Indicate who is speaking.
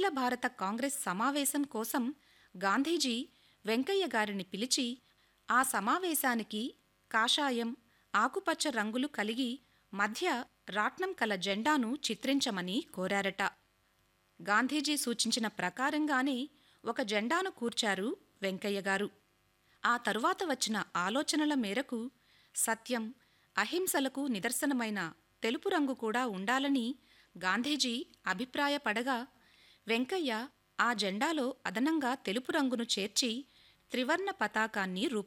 Speaker 1: భారత కాంగ్రెస్ సమావేశం కోసం గాంధీజీ వెంకయ్య గారిని పిలిచి ఆ సమావేశానికి కాషాయం ఆకుపచ్చ రంగులు కలిగి మధ్య రాట్నం కల జెండాను చిత్రించమని కోరారట గాంధీజీ సూచించిన ప్రకారంగానే ఒక జెండాను కూర్చారు వెంకయ్య గారు ఆ తరువాత వచ్చిన ఆలోచనల మేరకు సత్యం అహింసలకు నిదర్శనమైన తెలుపు రంగు కూడా ఉండాలని గాంధీజీ అభిప్రాయపడగా వెంకయ్య ఆ జెండాలో అదనంగా తెలుపు రంగును చేర్చి త్రివర్ణ పతాకాన్ని రూపొందించారు